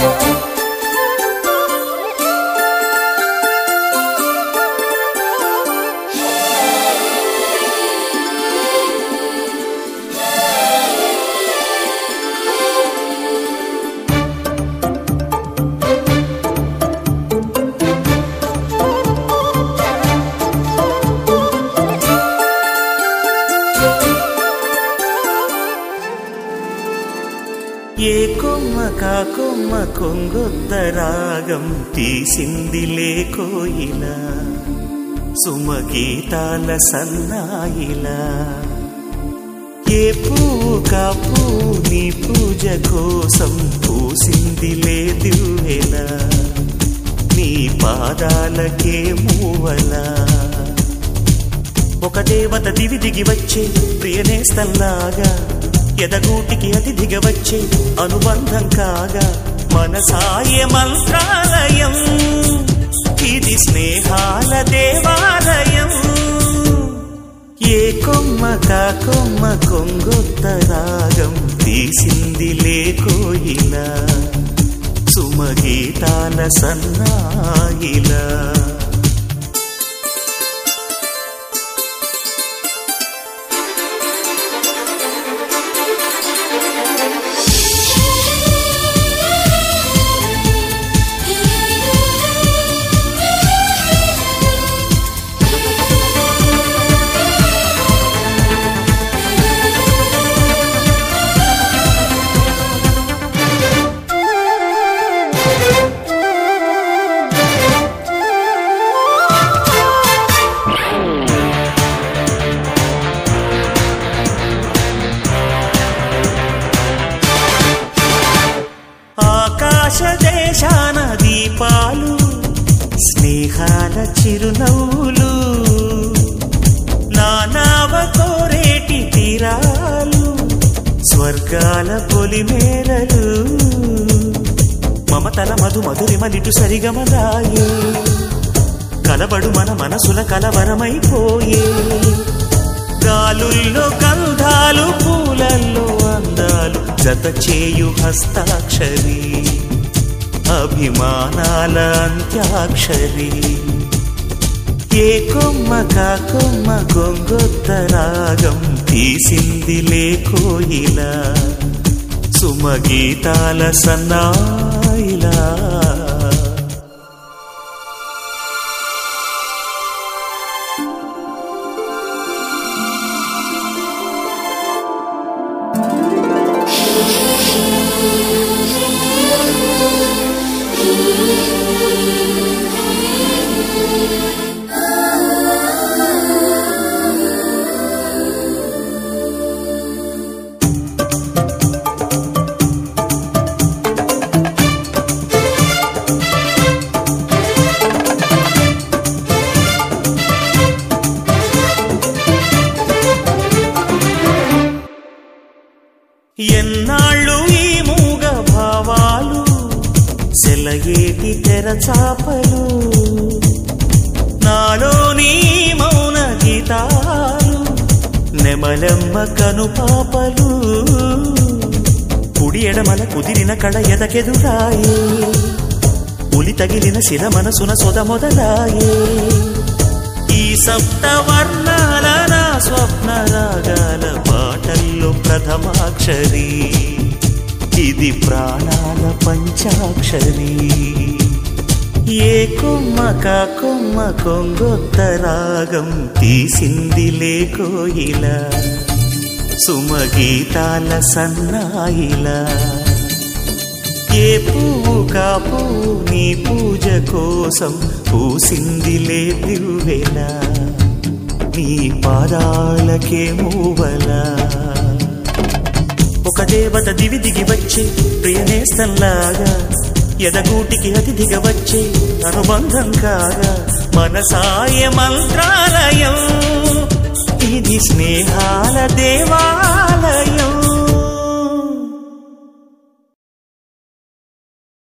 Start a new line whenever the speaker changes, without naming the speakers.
ఏ కొమ్మ కా కొమ్మ కొంగొత్త రాగం తీసిందిలే కోయిలా సుమగీతాల సన్నాయిలా ఏ పువ్వు కా పువ్వు నీ పూజ కోసం పూసిందిలే దివ్వెలా నీ పాదాలకే మూవలా ఒక దేవత దివి దిగి వచ్చే ప్రియనేస్తల్లాగా ఎదగూటికి అతిథిగా వచ్చే అనుబంధం కాగా మనసాయ మంత్రాలయం ఇది స్నేహాల దేవాలయం ఏ కొమ్మ కా కొమ్మ కొంగొత్త రాగం తీసింది లేకోయిలా సుమగీతాల సన్నాయిలా ఆకాశ దేశాన దీపాలు స్నేహాల చిరునవ్వులు నానావ కోరేటి తీరాలు స్వర్గాల పొలిమేరలు మమతల మధు మధురిమలిటు సరిగమలాయే కలబడు మన మనసుల కలవరమైపోయే గాలుల్లో గంధాలు పూలల్లో అందాలు జత చేయు హస్తాక్షరి అభిమానాల అంత్యాక్షరి ఏ కొమ్మ కా కొమ్మ గొంగొత్త రాగం తీసింది లేకోయిలా సుమగీతాల సన్నాయిలా ఎన్నాళ్ళు ఈ మూగ భావాలు సెలయేటి తెరచాపలు నాలోని మౌన గీతాలు నెమలెమ్మ కనుపాపలు కుడి ఎడమల కుదిరిన కళ ఎదకెదురాయే ఉలి తగిలిన శిల మనసున సొద మొదలాయే ఈ సప్త వర్ణాల నా స్వప్న రాగాల పాటల్లో ప్రథమాక్షరి ఇది ప్రాణాల పంచాక్షరి ఏ కొమ్మ కా కొమ్మ కొంగొత్త రాగం తీసింది లేకోయిలా సుమగీతాల సన్నాయిలా ఏ పువ్వు కా పువ్వు నీ పూజ కోసం పూసిందిలే దివ్వెలా నీ పాదాలకే మూవలా ఒక దేవత దివి దిగి వచ్చే ప్రియనేస్తంలాగా ఎదగూటికి అతిథిగా వచ్చే అనుబంధం కాగా మనసాయ మంత్రాలయం ఇది స్నేహాల దేవాలయం